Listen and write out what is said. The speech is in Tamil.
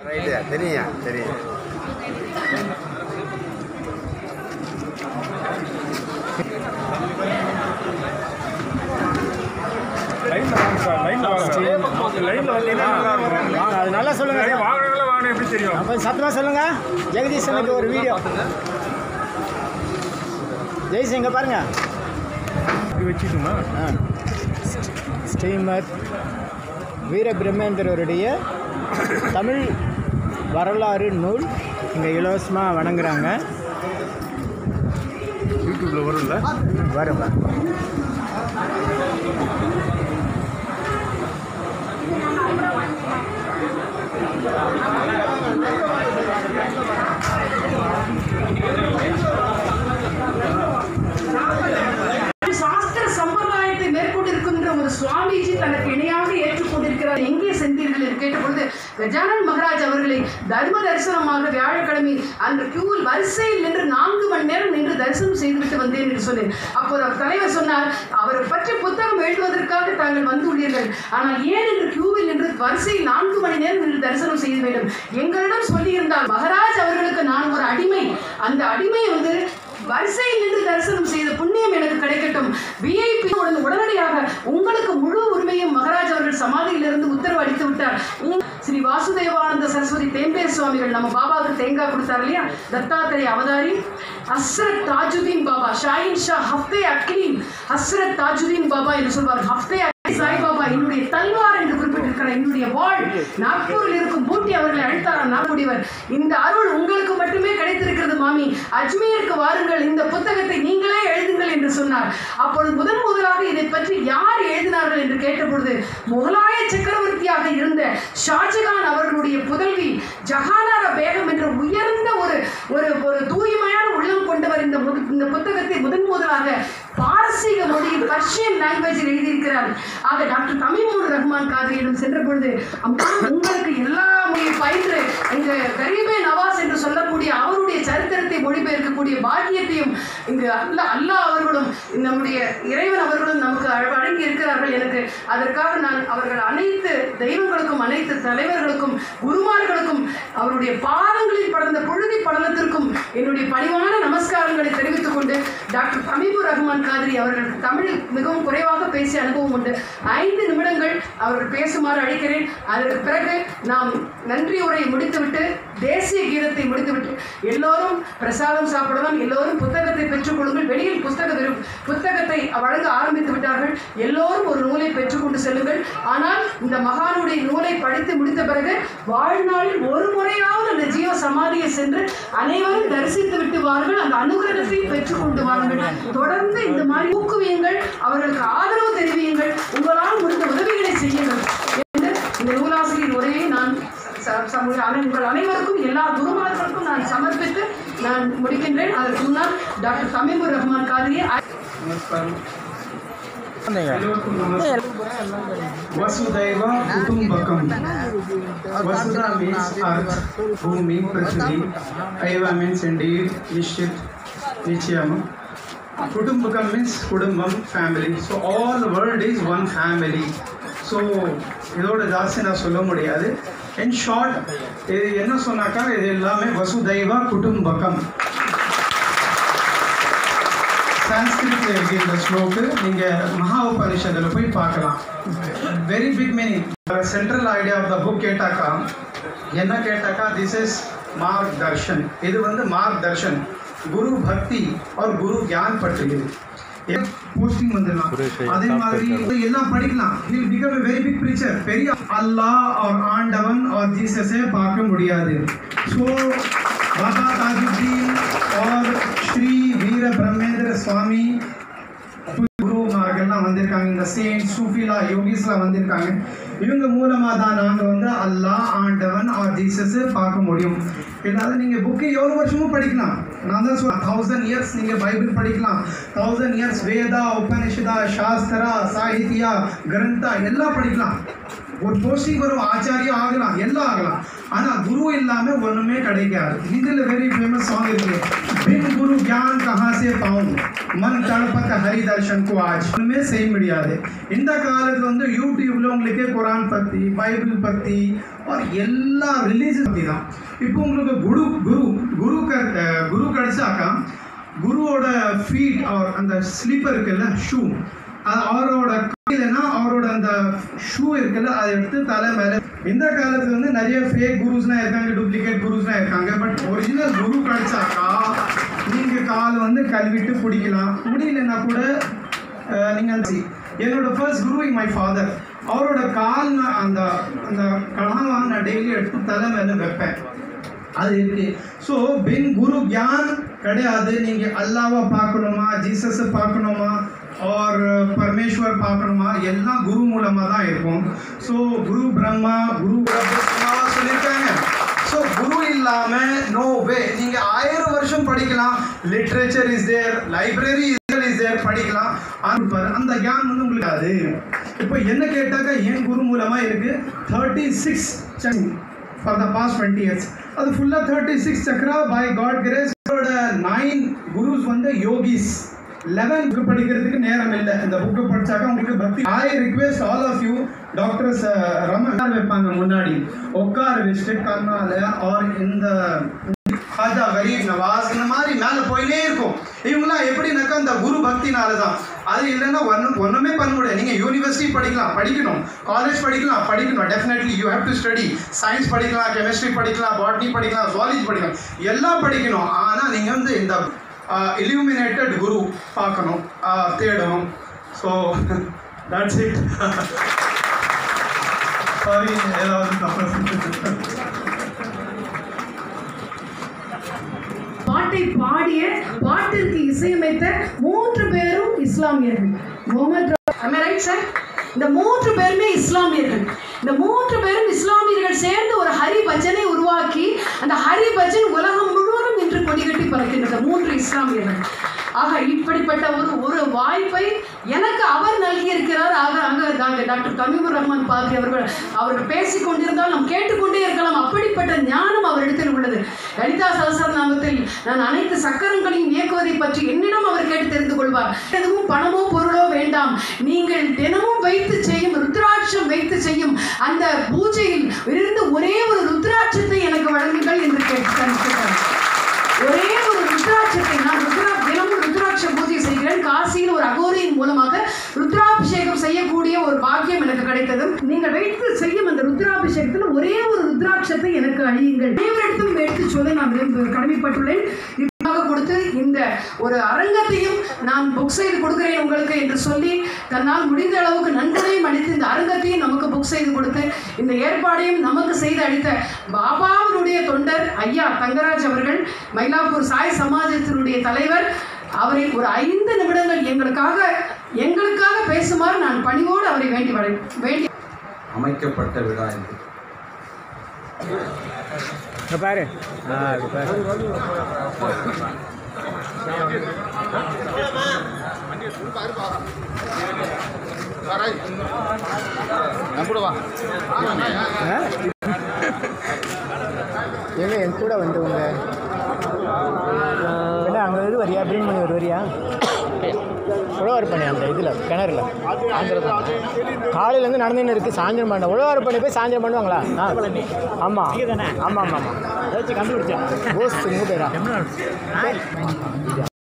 ரைட்டு தெரியும் தெரியும் லைன்ல வாங்க சார் லைன்ல வாங்க லைன்ல வந்தீங்கன்னா நல்லா இருக்கும் வாங்க அது நல்லா சொல்லுங்க நிறைய வாகனங்கள வாகனம் எப்படி தெரியும் அப்போ சத்தமாக சொல்லுங்க ஜெகதீஷனுக்கு ஒரு வீடியோ ஜெய்ஸ் இங்கே பாருங்க இப்படி வச்சுக்கணுமா ஆ ஸ்ரீமத் வீர பிரம்மேந்திரருடைய தமிழ் வரலாறு நூல் இங்கே இலவசமாக வழங்குறாங்க யூடியூப்ல வரும்ல வரும் வரும். சாஸ்திர சம்பிரதாயத்தை மேற்கொண்டிருக்கின்ற ஒரு சுவாமிஜி தனக்கு இணையாக ஏற்றுக்கொண்டிருக்கிறார் எங்கே சென்றீர்கள் என்று கேட்டபொழுது கஜானன் மகராஜ் அவர்களை தர்ம தரிசனமாக வியாழக்கிழமை அந்த கியூவில் வரிசையில் நின்று நான்கு மணி நேரம் நின்று தரிசனம் செய்துவிட்டு வந்தேன் என்று சொன்னேன் அப்போது அவர் தலைவர் சொன்னார் அவரை பற்றி புத்தகம் எழுதுவதற்காக தாங்கள் வந்துள்ளீர்கள் ஆனால் ஏன் என்று கியூவில் நின்று வரிசையில் நான்கு மணி நேரம் நின்று தரிசனம் செய்ய வேண்டும் எங்களிடம் சொல்லியிருந்தால் மகராஜ் அவர்களுக்கு நான் ஒரு அடிமை அந்த அடிமை வந்து வரிசையில் நின்று தரிசனம் செய்த புண்ணியம் எனக்கு கிடைக்கட்டும் விஐபி உடனடியாக உங்களுக்கு முழு உரிமையும் மகராஜ் அவர்கள் சமாதியிலிருந்து உத்தரவு அளித்து விட்டார் உம், ஸ்ரீ வாசுதேவானந்த சரஸ்வதி தேம்பேர் சுவாமிகள் நம்ம பாபாவுக்கு தேங்காய் கொடுத்தார் இல்லையா தத்தாத்திரேய அவதாரி ஹஸ்ரத் தாஜுதீன் பாபா ஷாஹின் ஷா ஹஃப்தே அக்லீம் ஹஸ்ரத் தாஜுதீன் பாபா என்று சொல்வார் ஹஃப்தே அக்லீம் சாய்பாபா என்னுடைய தல்வார் என்று குறிப்பிட்டிருக்கிறார் என்னுடைய வாழ் நாக்பூரில் இருக்கும் பூட்டி அவர்களை அழைத்தார் நாகமுடிவர் இந்த அருள் உங்களுக்கு மட்டுமே கிடைத்திருக்கிறது மாமி அஜ்மீருக்கு வாருங்கள் இந்த புத்தகத்தை நீங்களே எழுதுங்கள் என்று சொன்னார் அப்பொழுது முதன் முதலாக இதை பற்றி யார் எழுதினார்கள் என்று கேட்டபொழுது முகலாய சக்கரவர்த்தியாக இருந்த ஷாஜகான் அவர்களுடைய புதல்வி ஜஹானார பேகம் என்ற உயர்ந்த ஒரு ஒரு ஒரு தூய்மையான உள்ளம் கொண்டவர் இந்த முத- இந்த புத்தகத்தை முதன் முதலாக பாரசீக மொழியில் பர்ஷியன் லாங்குவேஜில் எழுதியிருக்கிறார் ஆக டாக்டர் தமிமுர் ரஹ்மான் காதிரியிடம் சென்ற பொழுது அம்மா உங்களுக்கு எல்லா மொழியும் பயின்று இங்கு கரீபே நவாஸ் என்று சொல்லக்கூடிய அவருடைய சரித்திரத்தை மொழிபெயர்க்கக்கூடிய பாக்கியத்தையும் இங்கு அல்லா அல்லாஹ் அவர்களும் நம்முடைய இறைவன் அவர்களும் நமக்கு அழ- வழங்கி இருக்கிறார்கள் எனக்கு அதற்காக நான் அவர்கள் அனைத்து தெய்வங்களுக்கும் அனைத்து தலைவர்களுக்கும் குருமார்களுக்கும் அவருடைய பாதங்களில் படர்ந்த புழுதி படலத்திற்கும் என்னுடைய பணிவான நமஸ்காரங்களை தெரிவித்துக் கொண்டு டாக்டர் தமிபுர் ரஹ்மான் காதிரி அவர்கள் தமிழில் மிகவும் குறைவாக பேசிய அனுபவம் உண்டு ஐந்து நிமிடங்கள் அவர்கள் பேசுமாறு அழைக்கிறேன் அதற்கு பிறகு நாம் நன்றி உரை முடித்துவிட்டு தேசிய கீதத்தை முடித்துவிட்டு எல்லோரும் பிரசாதம் சாப்பிடலாம் எல்லோரும் புத்தகத்தை பெற்றுக்கொள்ளுங்கள் வெளியில் புத்தக விரு- புத்தகத்தை வழங்க ஆரம்பித்து விட்டார்கள் எல்லோரும் ஒரு நூலை பெற்றுக்கொண்டு செல்லுங்கள் ஆனால் இந்த மகானுடைய நூலை படித்து முடித்த பிறகு வாழ்நாளில் ஒரு முறையாவது அந்த ஜீவ சமாதியை சென்று அனைவரும் தரிசித்து விட்டு வாருங்கள் அந்த அனுகிரகத்தையும் பெற்றுக்கொண்டு வாருங்கள் தொடர்ந்து இந்த மாதிரி ஊக்குவியுங்கள் அவர்களுக்கு ஆதரவு தெரிவியுங்கள் உங்களால் முடிந்த உதவிகளை செய்யுங்கள் என்று இந்த நூலாசிரியர் உரையை நான் ச- சமூக அனை- உங்கள் அனைவருக்கும் எல்லா குருமார்களுக்கும் நான் சமர்ப்பித்து நான் முடிக்கின்றேன் அதற்கு முன்னால் டாக்டர் தமிமுர் ரஹ்மான் காதிரியை ವಸುದೈವ ಕುಟುಂಬಕಂ ವಸುಧ ಮೀನ್ಸ್ ಅರ್ಥ ಭೂಮಿ ಪೃಥ್ವಿ ಐವ ಮೀನ್ಸ್ ಇಂಡೀಡ್ ನಿಶ್ಚಿತ್ ನಿಶ್ಚಯಂ ಕುಟುಂಬಕಂ ಮೀನ್ಸ್ ಕುಟುಂಬಂ family so all world is one family so இதோட ஜாஸ்தி நான் சொல்ல முடியாது இன் ஷார்ட் இது என்ன சொன்னாக்கா இது எல்லாமே வசுதைவ குடும்பகம் சான்ஸ்கிரிட்ல இருக்கு இந்த ஸ்லோக்கு நீங்க மகா உபனிஷத்துல போய் பார்க்கலாம் very big meaning central idea of the book கேட்டாக்கா என்ன கேட்டாக்கா திஸ் இஸ் மார்க் தர்ஷன் இது வந்து மார்க் தர்ஷன் குரு பக்தி और குரு ஞான் பற்றியது போஸ்டிங் வந்துடலாம் அதே மாதிரி இது எல்லாம் படிக்கலாம் he will become a very big preacher பெரிய அல்லாஹ் और ஆண்டவன் और ஜீசஸே பார்க்க முடியாது ஸோ பாபா தாஜுதீன் और ஸ்ரீ வீர பிரம்மேந்திர சுவாமி குருமார்கள்லாம் வந்திருக்காங்க இந்த செயின்ட் சூஃபிலா யோகிஸ்லாம் வந்திருக்காங்க இவங்க மூலமாக தான் நாங்கள் வந்து அல்லாஹ் ஆண்டவன் ஆர் ஜீசஸ் பார்க்க முடியும் இல்லாத நீங்கள் புக்கு எவ்வளோ வருஷமும் படிக்கலாம் நான் தான் சொல்ல தௌசண்ட் இயர்ஸ் நீங்கள் பைபிள் படிக்கலாம் தௌசண்ட் இயர்ஸ் வேதா உபனிஷதா சாஸ்திரா சாகித்யா கிரந்தா எல்லாம் படிக்கலாம் ஒரு போஸ்டிங் வரும் ஆச்சாரியம் ஆகலாம் எல்லாம் ஆகலாம் ஆனா குரு இல்லாம ஒண்ணுமே கிடைக்காது ஹிந்தில வெரி ஃபேமஸ் சாங் இருக்கு பின் குரு ஞான் கஹா சே பாவும் மன் தளபத்த ஹரி தர்ஷன் கு ஆஜ் ஒண்ணுமே செய்ய முடியாது இந்த காலத்துல வந்து யூடியூப்ல உங்களுக்கு குரான் பத்தி பைபிள் பத்தி और எல்லா ரிலீஜன் பற்றி தான் இப்போ உங்களுக்கு குரு குரு குரு க அஹ் குரு கிடைச்சாக்கா குருவோட ஃபீட் அவர் அந்த ஸ்லீப்பர் இருக்குல்ல ஷூ அவரோட கையிலனா அவரோட அந்த ஷூ இருக்குல்ல அதை எடுத்து தலை மேலே இந்த காலத்துல வந்து நிறைய ஃபேக் குருஸ்லாம் இருக்காங்க டூப்ளிகேட் குருஸ்லாம் இருக்காங்க பட் ஒரிஜினல் குரு கிடைச்சாக்கா நீங்க கால் வந்து கழுவிட்டு பிடிக்கலாம் முடியலன்னா கூட அஹ், நீங்க அந்த என்னோட ஃபர்ஸ்ட் குரு மை ஃபாதர் அவரோட கால் நான் அந்த அந்த கலாவை நான் டெய்லி எடுத்து தலை மேலே வைப்பேன் அது இருக்கு ஸோ பின் குரு கியான் கிடையாது நீங்க அல்லாவை பார்க்கணுமா ஜீசஸை பார்க்கணுமா ஆர் பரமேஸ்வர் பார்க்கணுமா எல்லாம் குரு மூலமா தான் இருக்கும் ஸோ குரு பிரம்மா குரு பிரம்மா சொல்லியிருக்காங்க ஸோ குரு இல்லாம நோ வே நீங்க ஆயிரம் வருஷம் படிக்கலாம் literature is there library is there படிக்கலாம் ஆனா பாரு, அந்த கியான் வந்து உங்களுக்கு அது இப்போ என்ன கேட்டாக்கா என் குரு மூலமா இருக்கு thirty six for the past twenty years அது ஃபுல்லாக தேர்ட்டி சிக்ஸ் சக்ரா by God grace nine gurus வந்து யோகிஸ் லெவன் புக்கு படிக்கிறதுக்கு நேரம் இல்லை இந்த புக்கு படிச்சாக்கா உங்களுக்கு பக்தி I request all of you doctors Raman வைப்பாங்க முன்னாடி உட்கார வச்சுட்டு கண்ணால ஆர் இந்த ஹாஜா கரீப் நவாஸ் இந்த மாதிரி மேலே போயினே இருக்கும் இவங்களாம் எப்படின்னாக்கா அந்த குரு பக்தினால தான் அது இல்லைன்னா ஒன்றும் ஒன்றுமே பண்ண முடியாது நீங்கள் யூனிவர்சிட்டி படிக்கலாம் படிக்கணும் காலேஜ் படிக்கலாம் படிக்கணும் definitely you have to study science படிக்கலாம் கெமிஸ்ட்ரி படிக்கலாம் பாட்னி படிக்கலாம் ஜுவாலஜி படிக்கலாம் எல்லாம் படிக்கணும் ஆனால் நீங்கள் வந்து இந்த இல்யூமினேட்டட் குரு பார்க்கணும் ஆஹ் தேடணும் ஸோ தட்ஸ் இட் சாரி ஏதாவது தப்பு பாட்டை பாடிய பாட்டிற்கு இசையமைத்த மூன்று பேரும் இஸ்லாமியர்கள் முகமது ரைட் சார் இந்த மூன்று பேருமே இஸ்லாமியர்கள் இந்த மூன்று பேரும் இஸ்லாமியர்கள் சேர்ந்து ஒரு ஹரி பஜனை உருவாக்கி அந்த ஹரி பஜன் உலகம் முழுவதும் இன்று கொடிகட்டி பறக்கின்றது மூன்று இஸ்லாமியர்கள் ஆக இப்படிப்பட்ட ஒரு ஒரு வாய்ப்பை எனக்கு அவர் நல்கி இருக்கிறார் ஆக அங்க நாங்கள் டாக்டர் கமீபுர் ரஹ்மான் பாதி அவர்கள் அவர்கள் பேசிக் கொண்டிருந்தால் நாம் கேட்டுக்கொண்டே இருக்கலாம் அப்படிப்பட்ட ஞானம் அவரிடத்தில் உள்ளது லலிதா சகசர நாமத்தில் நான் அனைத்து சக்கரங்களையும் இயக்குவதை பற்றி என்னிடம் அவர் கேட்டு தெரிந்து கொள்வார் எதுவும் பணமோ பொருளோ வேண்டாம் நீங்கள் தினமும் வைத்து செய்யும் ருத்ராட்சம் வைத்து செய்யும் அந்த பூஜையில் இருந்து ஒரே ஒரு ருத்ராட்சத்தை எனக்கு வழங்குங்கள் என்று கேட்டு கேட்டார் ஒரே ஒரு ருத்ராட்சத்தை நான் ருத்ரா தினமும் ருத்ராட்ச பூஜை செய்கிறேன் காசியில் ஒரு அகோரியின் மூலமாக ருத்ராபிஷேகம் செய்யக்கூடிய ஒரு பாக்கியம் எனக்கு கிடைத்தது நீங்கள் வைத்து செய்யும் அந்த ருத்ராபிஷேகத்தில் ஒரே ஒரு ருத்ராட்சத்தை எனக்கு அழியுங்கள் அனைவரிடத்தும் எடுத்து சொல்ல நான் விரும்ப- கடமைப்பட்டுள்ளேன் இப்படியாக கொடுத்து இந்த ஒரு அரங்கத்தையும் நான் புக் செய்து கொடுக்கிறேன் உங்களுக்கு என்று சொல்லி தன்னால் முடிந்த அளவுக்கு நன்கொடையும் அளித்து இந்த அரங்கத்தையும் நமக்கு புக் செய்து கொடுத்து இந்த ஏற்பாடையும் நமக்கு செய்து அளித்த பாபாவினுடைய தொண்டர் ஐயா தங்கராஜ் அவர்கள் மயிலாப்பூர் சாய் சமாஜத்தினுடைய தலைவர் அவரை ஒரு ஐந்து நிமிடங்கள் எங்களுக்காக எங்களுக்காக பேசுமாறு நான் பணிவோடு அவரை வேண்டி வரை வேண்டி அமைக்கப்பட்ட விழா இது இங்க பாரு ஆ இது பாரு ஆ? எங்க என் கூட வந்தவங்க என்ன அங்கே இது வரியா பிரீன்மணி ஒரு வரியா உழவார்பணி அந்த இதில் கிணறுல காலையிலேருந்து நடந்துன்னு இருக்குது சாயந்தரம் பண்ண உழவார்பணி போய் சாயந்தரம் பண்ணுவாங்களா ஆ ஆமாம் ஆமாம் ஆமாம் ஆமாம் கண்டுபிடிச்சேன் கோஸ்ட் உங்கள் பேரா